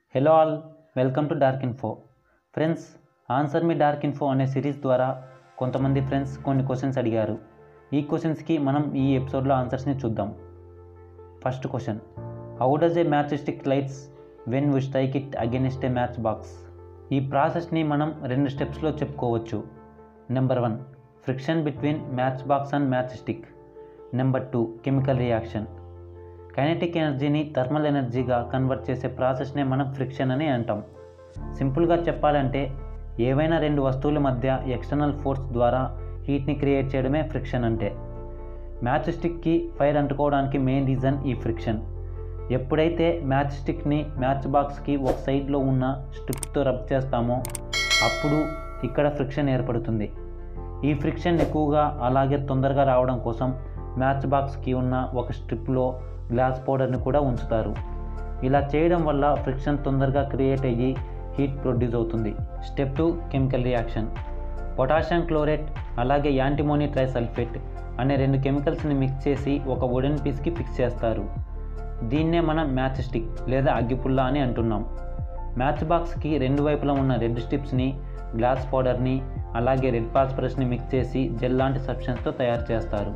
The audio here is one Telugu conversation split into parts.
hello all welcome to dark info friends answer మీ డార్క్ ఇన్ఫో అనే సిరీస్ ద్వారా కొంతమంది ఫ్రెండ్స్ కొన్ని క్వశ్చన్స్ అడిగారు ఈ క్వశ్చన్స్కి మనం ఈ ఎపిసోడ్లో ఆన్సర్స్ని చూద్దాం first question how does a match stick lights when we strike it against a match box ఈ ప్రాసెస్ని మనం రెండు స్టెప్స్లో చెప్పుకోవచ్చు number one friction between match box and match stick number two chemical reaction kinetic ఎనర్జీని థర్మల్ ఎనర్జీగా కన్వర్ట్ చేసే ప్రాసెస్నే మనం ఫ్రిక్షన్ అని అంటాం సింపుల్గా చెప్పాలంటే ఏవైనా రెండు వస్తువుల మధ్య ఎక్స్టర్నల్ ఫోర్స్ ద్వారా హీట్ని క్రియేట్ చేయడమే ఫ్రిక్షన్ అంటే మ్యాచ్ స్టిక్కి ఫైర్ అంటుకోవడానికి మెయిన్ రీజన్ ఈ ఫ్రిక్షన్ ఎప్పుడైతే మ్యాచ్ స్టిక్ని మ్యాచ్ బాక్స్కి ఒక సైడ్లో ఉన్న స్ట్రిప్తో రబ్ చేస్తామో అప్పుడు ఇక్కడ ఫ్రిక్షన్ ఏర్పడుతుంది ఈ ఫ్రిక్షన్ ఎక్కువగా అలాగే తొందరగా రావడం కోసం మ్యాచ్ బాక్స్కి ఉన్న ఒక స్ట్రిప్లో గ్లాస్ పౌడర్ని కూడా ఉంచుతారు ఇలా చేయడం వల్ల ఫ్రిక్షన్ తొందరగా క్రియేట్ అయ్యి హీట్ ప్రొడ్యూస్ అవుతుంది step two chemical reaction potassium chlorate అలాగే యాంటిమోనీ ట్రైసల్ఫేట్ అనే రెండు కెమికల్స్ని మిక్స్ చేసి ఒక వుడెన్ పీస్కి ఫిక్స్ చేస్తారు దీన్నే మనం మ్యాచ్ స్టిక్ లేదా అగ్గిపుల్ల అని అంటున్నాం మ్యాచ్ బాక్స్కి రెండు వైపులా ఉన్న రెడ్ స్టిప్స్ని గ్లాస్ పౌడర్ని అలాగే రెడ్ ఫాస్ఫరస్ని మిక్స్ చేసి జెల్ లాంటి సబ్స్టెన్స్తో తయారు చేస్తారు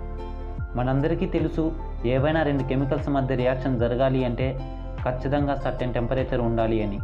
మనందరికీ తెలుసు ఏవైనా రెండు కెమికల్స్ మధ్య రియాక్షన్ జరగాలి అంటే ఖచ్చితంగా సర్టెన్ టెంపరేచర్ ఉండాలి అని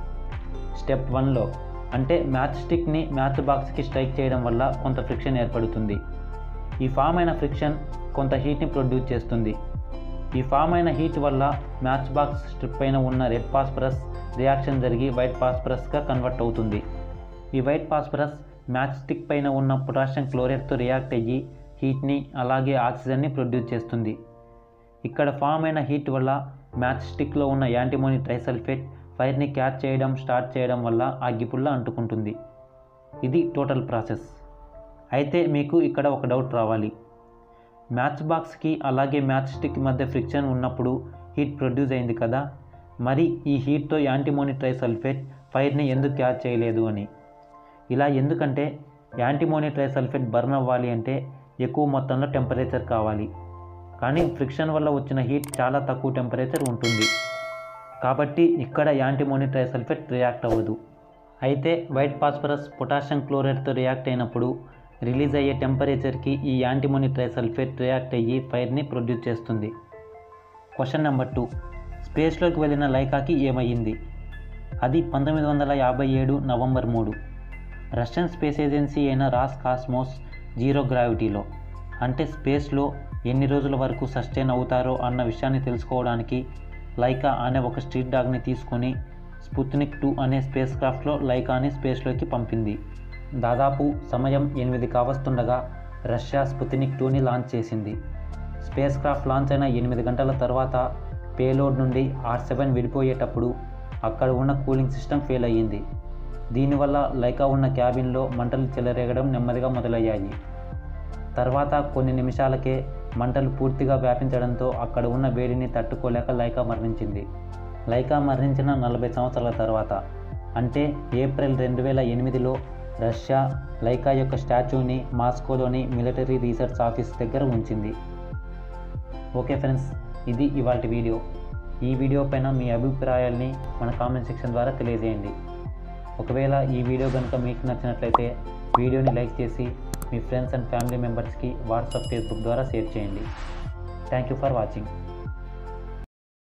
స్టెప్ వన్లో అంటే మ్యాచ్ స్టిక్ని మ్యాచ్ బాక్స్కి స్ట్రైక్ చేయడం వల్ల కొంత ఫ్రిక్షన్ ఏర్పడుతుంది ఈ ఫామ్ అయిన ఫ్రిక్షన్ కొంత హీట్ని ప్రొడ్యూస్ చేస్తుంది ఈ ఫామ్ అయిన హీట్ వల్ల మ్యాచ్ బాక్స్ స్ట్రిప్ పైన ఉన్న రెడ్ ఫాస్ఫరస్ రియాక్షన్ జరిగి వైట్ ఫాస్ఫరస్గా కన్వర్ట్ అవుతుంది ఈ వైట్ ఫాస్ఫరస్ మ్యాచ్ స్టిక్ పైన ఉన్న పొటాషియం క్లోరైడ్తో రియాక్ట్ అయ్యి హీట్ని అలాగే ఆక్సిజన్ని ప్రొడ్యూస్ చేస్తుంది ఇక్కడ ఫామ్ అయిన హీట్ వల్ల మ్యాచ్ స్టిక్లో ఉన్న యాంటిమోని ట్రైసల్ఫేట్ ఫైర్ని క్యాచ్ చేయడం స్టార్ట్ చేయడం వల్ల అగ్గిపుల్ల అంటుకుంటుంది ఇది టోటల్ ప్రాసెస్ అయితే మీకు ఇక్కడ ఒక డౌట్ రావాలి మ్యాచ్ బాక్స్కి అలాగే మ్యాచ్ స్టిక్ మధ్య ఫ్రిక్షన్ ఉన్నప్పుడు హీట్ ప్రొడ్యూస్ అయింది కదా మరి ఈ హీట్తో యాంటిమోని ట్రైసల్ఫేట్ ఫైర్ని ఎందుకు క్యాచ్ చేయలేదు అని ఇలా ఎందుకంటే యాంటిమోని ట్రైసల్ఫేట్ బర్న్ అవ్వాలి అంటే ఎక్కువ మొత్తంలో టెంపరేచర్ కావాలి కానీ ఫ్రిక్షన్ వల్ల వచ్చిన హీట్ చాలా తక్కువ టెంపరేచర్ ఉంటుంది కాబట్టి ఇక్కడ యాంటిమోని ట్రైసల్ఫేట్ రియాక్ట్ అవ్వదు అయితే వైట్ ఫాస్ఫరస్ పొటాషియం క్లోరైడ్తో రియాక్ట్ అయినప్పుడు రిలీజ్ అయ్యే టెంపరేచర్కి ఈ యాంటిమోని ట్రైసల్ఫేట్ రియాక్ట్ అయ్యి ఫైర్ని ప్రొడ్యూస్ చేస్తుంది క్వశ్చన్ నెంబర్ టూ స్పేస్లోకి వెళ్ళిన లైకాకి ఏమయ్యింది అది పంతొమ్మిది వందల యాభై ఏడు నవంబర్ మూడు రష్యన్ స్పేస్ ఏజెన్సీ అయిన రాస్ కాస్మోస్ జీరో గ్రావిటీలో అంటే స్పేస్లో ఎన్ని రోజుల వరకు సస్టైన్ అవుతారో అన్న విషయాన్ని తెలుసుకోవడానికి లైకా అనే ఒక స్ట్రీట్ డాగ్ని తీసుకొని స్పుత్నిక్ టూ అనే స్పేస్ క్రాఫ్ట్లో లైకాని స్పేస్లోకి పంపింది దాదాపు సమయం ఎనిమిది కావస్తుండగా రష్యా స్పుత్నిక్ టూని లాంచ్ చేసింది స్పేస్ క్రాఫ్ట్ లాంచ్ అయిన ఎనిమిది గంటల తర్వాత పేలోడ్ నుండి ఆర్ సెవెన్ విడిపోయేటప్పుడు అక్కడ ఉన్న కూలింగ్ సిస్టమ్ ఫెయిల్ అయ్యింది దీనివల్ల లైకా ఉన్న క్యాబిన్లో మంటలు చెలరేగడం నెమ్మదిగా మొదలయ్యాయి తర్వాత కొన్ని నిమిషాలకే మంటలు పూర్తిగా వ్యాపించడంతో అక్కడ ఉన్న వేడిని తట్టుకోలేక లైకా మరణించింది లైకా మరణించిన నలభై సంవత్సరాల తర్వాత అంటే ఏప్రిల్ రెండు వేల ఎనిమిదిలో రష్యా లైకా యొక్క స్టాచ్యూని మాస్కోలోని మిలిటరీ రీసెర్చ్ ఆఫీస్ దగ్గర ఉంచింది ఓకే ఫ్రెండ్స్ ఇది ఇవాళ వీడియో ఈ వీడియో పైన మీ అభిప్రాయాల్ని మన కామెంట్ సెక్షన్ ద్వారా తెలియజేయండి ఒకవేళ ఈ వీడియో కనుక మీకు నచ్చినట్లయితే వీడియోని లైక్ చేసి మీ ఫ్రెండ్స్ అండ్ ఫ్యామిలీ మెంబర్స్కి వాట్సాప్ ఫేస్బుక్ ద్వారా షేర్ చేయండి థ్యాంక్ యూ ఫర్ వాచింగ్